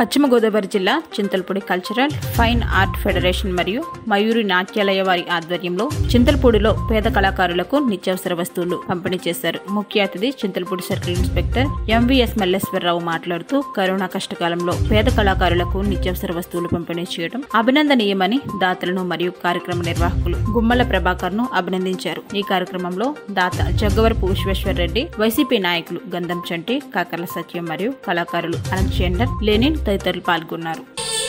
పశ్చిమ గోదావరి జిల్లా Chintalapudi cultural fine art federation మరియు మయూరి నాట్యాలయ వారి ఆధ్వర్యంలో చింతలపూడిలో పేద కళాకారులకు నిత్యావసర వస్తువులు పంపిణీ చేశారు ముఖ్య అతిథి Chintalapudi circle inspector MVS Malleswararao మాట్లాడుతూ కరోనా కష్టకాలంలో పేద కళాకారులకు నిత్యావసర వస్తువులు పంపిణీ చేయడం అభినందనీయమని దాతలను మరియు కార్యక్రమ నిర్వాహకులు గుమ్మల ప్రభాకర్ ను అభినందించారు ఈ కార్యక్రమంలో దాత జగ్గవరపు విశ్వేశ్వర్ రెడ్డి వైసీపీ నాయకులు గంధం చంటి కాకర్ల సత్యం మరియు కళాకారులు అలెగ్జాండర్ లెనిన్ తదితరులు పాల్గొన్నారు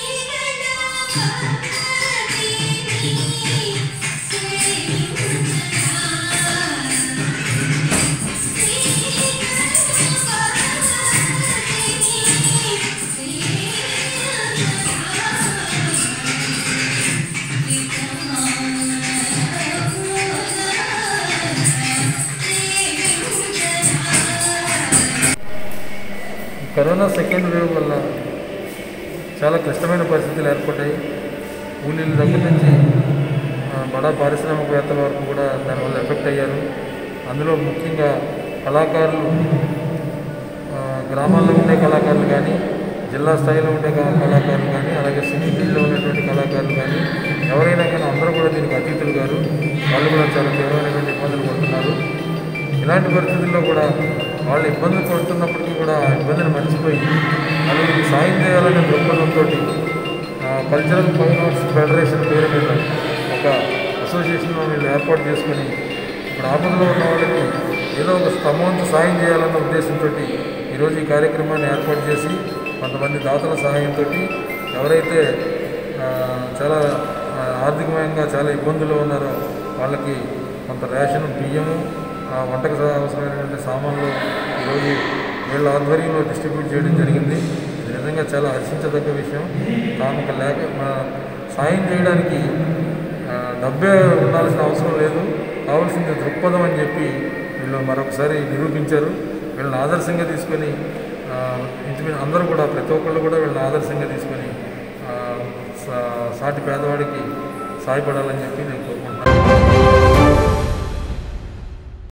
కరోనా సెకండ్ వేవ్ వల్ల చాలా క్లిష్టమైన పరిస్థితులు ఏర్పడ్డాయి కూలీల దగ్గర నుంచి ఆ, బడా పారిశ్రామికవేత్తల వరకు కూడా దానివల్ల ఎఫెక్ట్ అయ్యారు అందులో ముఖ్యంగా కళాకారులు ఆ, గ్రామాల్లో ఉండే కళాకారులు కానీ జిల్లా స్థాయిలో ఉండే క- కళాకారులు కానీ అలాగే సినీ ఫీల్డ్లో ఉన్నటువంటి కళాకారులు కానీ ఎవరైనా కానీ అందరూ కూడా దీనికి అతిథులు గారు వాళ్ళు కూడా చాలా తీవ్రమైనటువంటి ఇబ్బందులు పడుతున్నారు ఇలాంటి పరిస్థితుల్లో కూడా వాళ్ళు ఇబ్బందులు పడుతున్నప్పటికీ కూడా ఆ ఇబ్బందిని మర్చిపోయి నలుగురికి సాయం చేయాలనే దృక్పథంతో కల్చరల్ ఫైన్ ఆర్ట్స్ ఫెడరేషన్ పేరు మీద ఒక అసోసియేషన్ వీళ్ళు ఏర్పాటు చేసుకొని ఇప్పుడు ఆపదలో ఉన్న వాళ్ళకి ఏదో ఒక స్తమవంతు సాయం చేయాలన్న ఉద్దేశంతో ఈరోజు ఈ కార్యక్రమాన్ని ఏర్పాటు చేసి కొంతమంది దాతల సహాయంతో ఎవరైతే ఆ, చాలా ఆ, ఆర్థికమయంగా చాలా ఇబ్బందుల్లో ఉన్నారో వాళ్ళకి కొంత రేషన్ బియ్యము ఆ, వంటకు సా- అవసరమైనటువంటి సామాన్లు ఈరోజు వీళ్ళ ఆధ్వర్యంలో డిస్ట్రిబ్యూట్ చేయడం జరిగింది ఇది నిజంగా చాలా హర్షించదగ్గ విషయం తాము ఒక లేక మా- సాయం చేయడానికి ఆ, డబ్బే ఉండాల్సిన అవసరం లేదు కావాల్సింది దృక్పథం అని చెప్పి వీళ్ళు మరొకసారి నిరూపించారు వీళ్ళని ఆదర్శంగా తీసుకొని ఆ, ఇంచుమించు అందరూ కూడా ప్రతి ఒక్కళ్ళు కూడా వీళ్ళని ఆదర్శంగా తీసుకొని ఆ, సా- సాటి పేదవాడికి సాయపడాలని చెప్పి నేను కోరుకుంటున్నాను